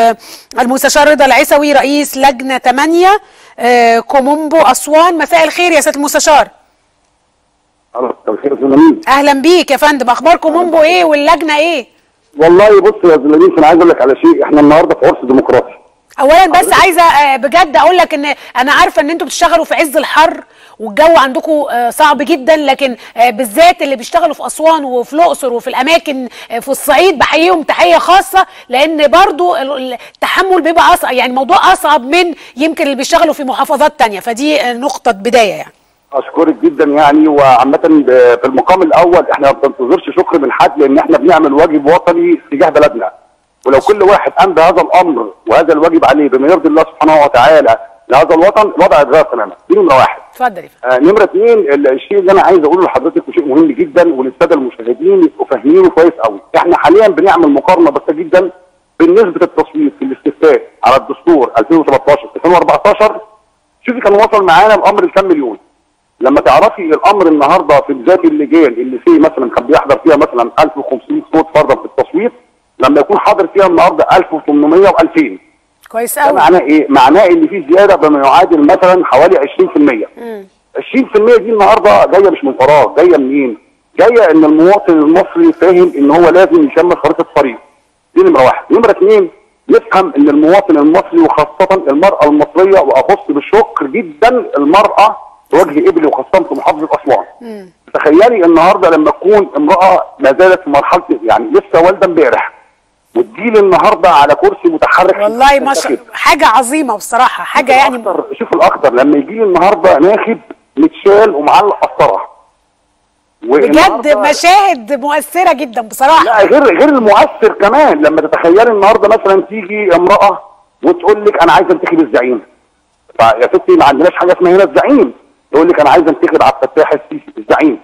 آه، المستشار رضا العيسوي رئيس لجنه 8 آه، كومومبو اسوان مساء الخير يا سياده المستشار الله الخير يا زلمين اهلا بيك يا فندم اخبار كومومبو ايه واللجنه ايه والله بص يا زلمين انا عايز اقول لك على شيء احنا النهارده في عرس ديمقراطي اولا بس عايزه آه، بجد اقول لك ان انا عارفه ان انتوا بتشتغلوا في عز الحر والجو عندكم آه، صعب جدا لكن آه، بالذات اللي بيشتغلوا في اسوان وفي الاقصر وفي الاماكن آه، في الصعيد بحييهم تحيه خاصه لان برضو ال- التحمل بيبقى اصعب يعني الموضوع اصعب من يمكن اللي بيشتغلوا في محافظات تانية فدي آه، نقطه بدايه يعني اشكرك جدا يعني وعامه ب- في المقام الاول احنا ما بننتظرش شكر من حد لان احنا بنعمل واجب وطني تجاه بلدنا ولو كل واحد قام بهذا الامر وهذا الواجب عليه بما يرضي الله سبحانه وتعالى لهذا الوطن الوضع هيتغير تماما دي نمره واحد اتفضل يا فندم آه نمره اثنين ال- الشيء اللي انا عايز اقوله لحضرتك وشيء مهم جدا وللساده المشاهدين يبقوا فاهمينه كويس قوي احنا حاليا بنعمل مقارنه بسيطه جدا بين نسبه التصويت في الاستفتاء على الدستور 2013 2014 شوفي كان وصل معانا الامر لكام مليون لما تعرفي الامر النهارده في ذات اللجان اللي فيه مثلا كان بيحضر فيها مثلا 1500 صوت فرضا في التصويت لما يكون حاضر فيها النهارده 1800 و2000 كويس ده قوي معناه ايه؟ معناه ان في زياده بما يعادل مثلا حوالي 20%. 20% دي النهارده جايه مش من فراغ، جايه منين؟ جايه ان المواطن المصري فاهم ان هو لازم يكمل خريطه الطريق. دي نمره واحد، نمره اثنين يفهم ان المواطن المصري وخاصه المراه المصريه واخص بالشكر جدا المراه في وجه ابلي وخاصه في محافظه اسوان. تخيلي النهارده لما تكون امراه ما زالت في مرحله يعني لسه والده امبارح وتجيلي النهارده على كرسي متحرك والله ما شاء حاجه عظيمه بصراحه حاجه يعني الأخطر شوف الاخطر لما يجي لي النهارده ناخب متشال ومعلق قسطره بجد والنهاردة- مشاهد مؤثره جدا بصراحه لا غير غير المؤثر كمان لما تتخيلي النهارده مثلا تيجي امراه وتقول لك انا عايزه انتخب الزعيم فيا ستي ما عندناش حاجه اسمها هنا الزعيم تقول لك انا عايزه انتخب عبد الفتاح السيسي الزعيم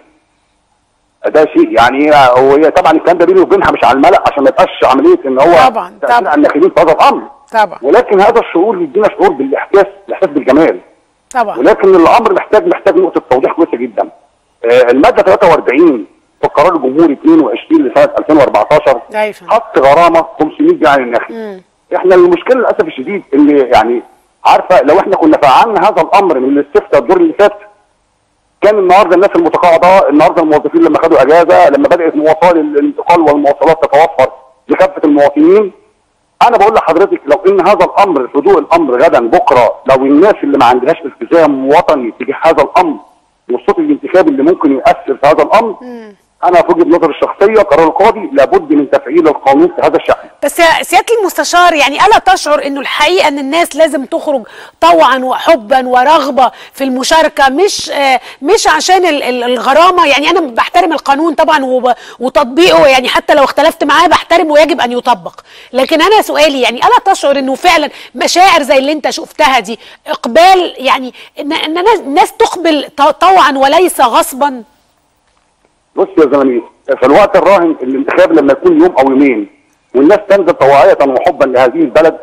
ده شيء يعني هي وهي طبعا الكلام ده بيني وبينها مش على الملأ عشان ما يبقاش عمليه ان هو طبعاً، تأثير طبعاً. على الناخبين في هذا الامر طبعا ولكن هذا الشعور يدينا شعور بالاحساس الاحساس بالجمال طبعا ولكن الامر محتاج محتاج نقطه توضيح كويسه جدا. آه، الماده 43 في القرار الجمهوري 22 لسنه 2014 أيوة فندم. حط غرامه 500 جنيه على الناخب. احنا المشكله للاسف الشديد ان يعني عارفه لو احنا كنا فعلنا هذا الامر من الاستفتاء الدور اللي فات كان النهارده الناس المتقاعده النهارده الموظفين لما خدوا اجازه لما بدات مواصلات الانتقال والمواصلات تتوفر لكافه المواطنين انا بقول لحضرتك لو ان هذا الامر هدوء الامر غدا بكره لو الناس اللي ما عندهاش التزام وطني تجاه هذا الامر والصوت الانتخابي اللي ممكن يؤثر في هذا الامر انا في وجهه نظري الشخصيه قرار القاضي لابد من تفعيل القانون في هذا الشان بس يا سياده المستشار يعني الا تشعر انه الحقيقه ان الناس لازم تخرج طوعا وحبا ورغبه في المشاركه مش آه مش عشان ال- ال- الغرامه يعني انا بحترم القانون طبعا وب- وتطبيقه يعني حتى لو اختلفت معاه بحترمه ويجب ان يطبق لكن انا سؤالي يعني الا تشعر انه فعلا مشاعر زي اللي انت شفتها دي اقبال يعني ان ان الناس- الناس تقبل ط- طوعا وليس غصبا بص يا زميلي في الوقت الراهن الانتخاب لما يكون يوم او يومين والناس تنزل طواعية وحبا لهذه البلد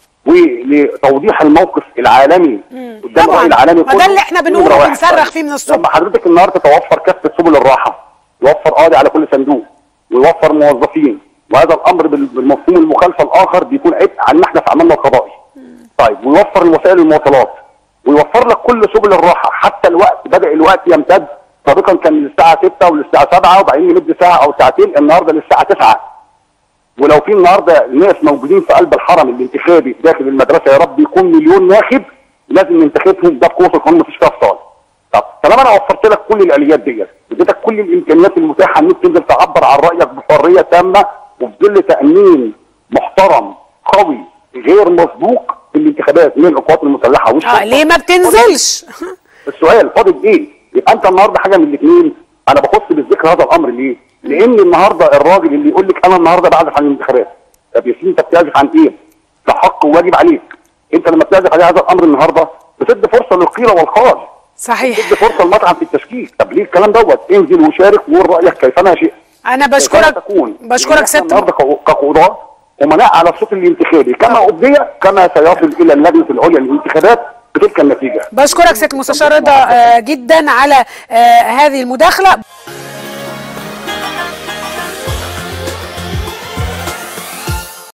ولتوضيح الموقف العالمي قدام طبعاً. الرأي العالمي ما ده كله. اللي إحنا بنقوله نمرة واحد. وبنصرخ فيه من الصبح. لما حضرتك النهارده توفر كافه سبل الراحه يوفر قاضي على كل صندوق ويوفر موظفين وهذا الامر بال- بالمفهوم المخالفه الاخر بيكون عبء علينا احنا في عملنا القضائي طيب ويوفر الوسائل المواصلات ويوفر لك كل سبل الراحه حتى الوقت بدا الوقت يمتد سابقا كان للساعه 6 وللساعه 7 وبعدين يمد ساعه او ساعتين النهارده للساعه 9 ولو في النهارده ناس موجودين في قلب الحرم الانتخابي داخل المدرسه يا رب يكون مليون ناخب لازم ننتخبهم ده بقوه القانون مفيش فيها فصال. طب طالما انا وفرت لك كل الاليات ديت اديتك كل الامكانيات المتاحه انك تنزل تعبر عن رايك بحريه تامه وفي ظل تامين محترم قوي غير مسبوق في الانتخابات من القوات المسلحه والشرطه اه ليه ما بتنزلش السؤال فاضل ايه؟ يبقى انت النهارده حاجه من الاثنين انا بخص بالذكر هذا الامر ليه؟ لان النهارده الراجل اللي يقول لك انا النهارده بعزف عن الانتخابات طب يا سيدي انت بتعزف عن ايه؟ ده حق وواجب عليك انت لما بتعزف على هذا الامر النهارده بتدي فرصه للقيله والقال صحيح بتدي فرصه للمطعم في التشكيك طب ليه الكلام دوت انزل وشارك وقول رايك كيفما شئت انا كيفما بشكرك تكون بشكرك إحنا ست النهارده كقو- كقضاه ومناء على الصوت الانتخابي كما ابدي كما سيصل الى اللجنه العليا للانتخابات بتلك النتيجه بشكرك سيد المستشار رضا آه، جدا على آه، هذه المداخله